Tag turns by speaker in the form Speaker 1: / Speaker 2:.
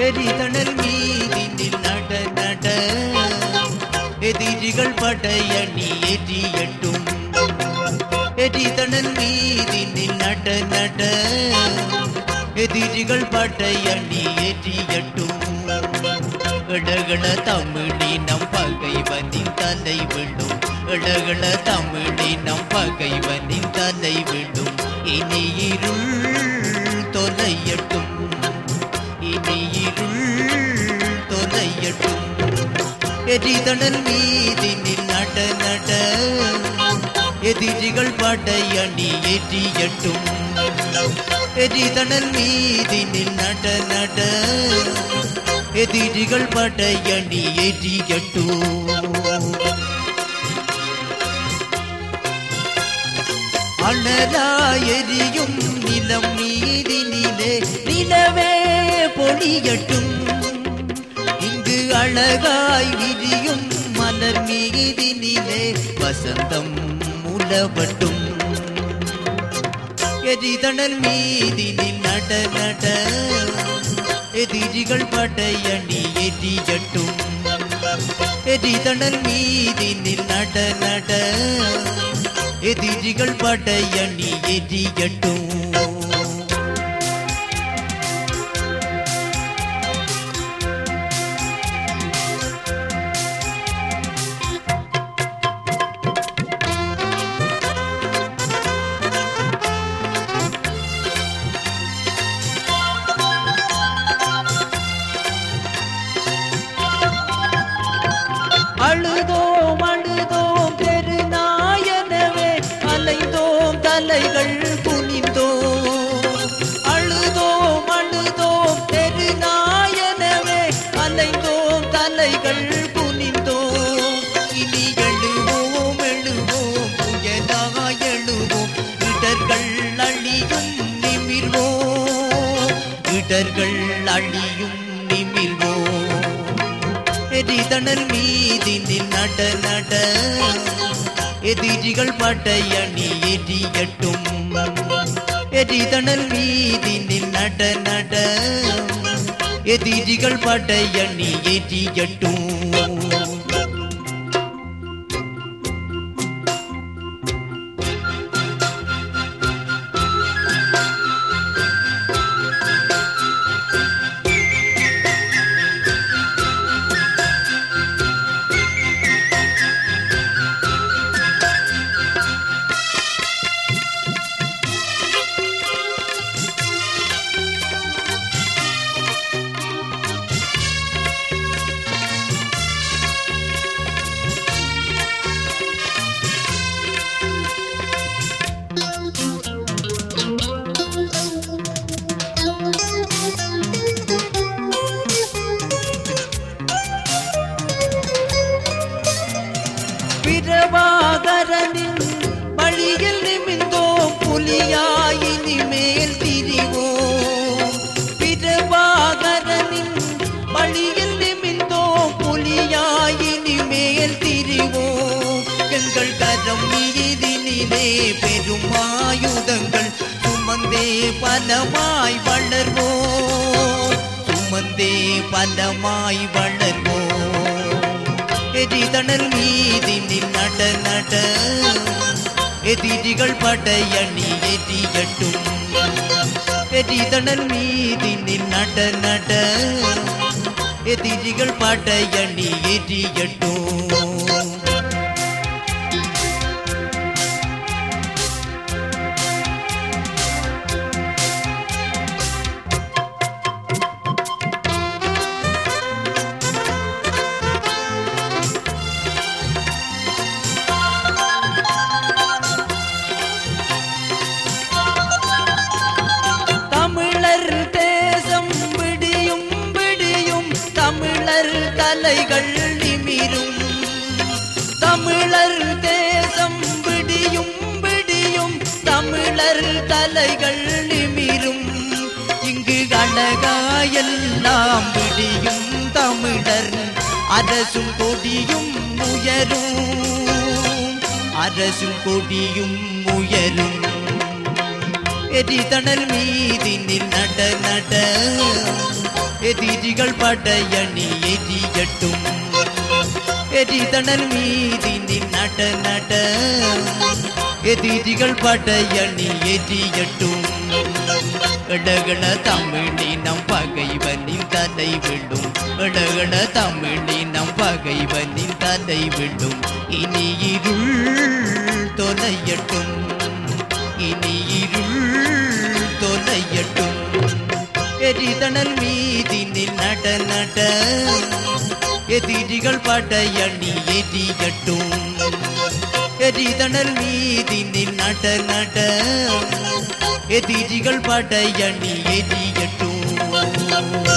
Speaker 1: எரிதணல் மீதினில் நட நட எதிரிகள் படையணி எரியட்டும் எரிதணல் மீதினில் நட நட எதிரிகள் படையணி எரியட்டும் இடகள தமிழினம் பகைவனின் தலை விடும் இடகள தமிழினம் பகைவனின் தலை விடும் இனி இருள் தொலையட்டும் இனி இருள் தொலையட்டும் எரிதணல் மீதினில் நட நட எதிரிகள் படையணி எரியட்டும் எரிதணல் மீதினில் நட நட எதிரிகள் படையணி எரியட்டும் அனலாயெரியும் நிலம் நீரினிலே நிலவே பொழியட்டும் இங்கு அழகாய் விரியும் மலர் மீதினிலே வசந்தம் உலவட்டும் எரிதணல் மீதினில் நட நட எதிரிகள் படையணி எரியட்டும் எரிதணல் மீதினில் நட நட எதிரிகள் படையணி எரியட்டும் அழுதோம் அழுதோம் பெருநாயனவே அலைந்தோம் தலைகள் குனிந்தோம் அழுதோம் அழுதோம் பெருநாயனவே அலைந்தோம் தலைகள் குனிந்தோம் இனி எழுவோம் எழுவோம் புயலாய் எழுவோம் இடர்கள் அழியும் நிமிர்வோம் இடர்கள் அழியும் நிமிர்வோம் எரிதணல் மீதினில் நட நட எதிரிகள் படையணி எரியட்டும் எரிதணல் மீதினில் நட நட எதிரிகள் படையணி எரியட்டும் பிரபாகரனின் வழியில் நிமிந்தோம் புலியாயினி மேல் திரிவோம் பிரபாகரனின் வழியில் நிமிந்தோம் புலியாயினி மேல் திரிவோம் எங்கள் கரம் மீதினிலே பெரும் ஆயுதங்கள் சுமந்தே பலமாய் வளர்வோம் சுமந்தே பலமாய் வளர்வோம் எரிதணல் மீதினில் நட நட எதிரிகள் படையணி எரியட்டும் எரிதணல் மீதினில் நட நட எதிரிகள் படையணி எரியட்டும் தமிழர் தேசம் விடியும் விடியும் தமிழர் தலைகள் நிமிரும் தமிழர் தேசம் விடியும் விடியும் தமிழர் தலைகள் நிமிரும் இங்கு அழகாயெல்லாம் விடியும் தமிழர் அரசும் கொடியும் உயரும் அரசும் கொடியும் உயரும் எரிதணல் மீதினில் நட நட എതിരികൾ പടയണി എരിയട്ടും എരിതണൽ മീതിനിൽ നട നട എതിരികൾ പടയണി എരിയട്ടും എടകണ തമിഴിനം പകൈവനിൻ തലൈ വിടും എടകണ തമിഴിനം പകൈവനിൻ തലൈ വിടും ഇനി ഇരുൾ തൊലയട്ടും ഇനി ഇരുൾ തൊലയട്ടും എരിതണൽ മീതിനിൽ നട നട എതിരികൾ പടയണി എരിയട്ടും എരിതണൽ മീതിനിൽ നട നട എതിരികൾ പടയണി എരിയട്ടും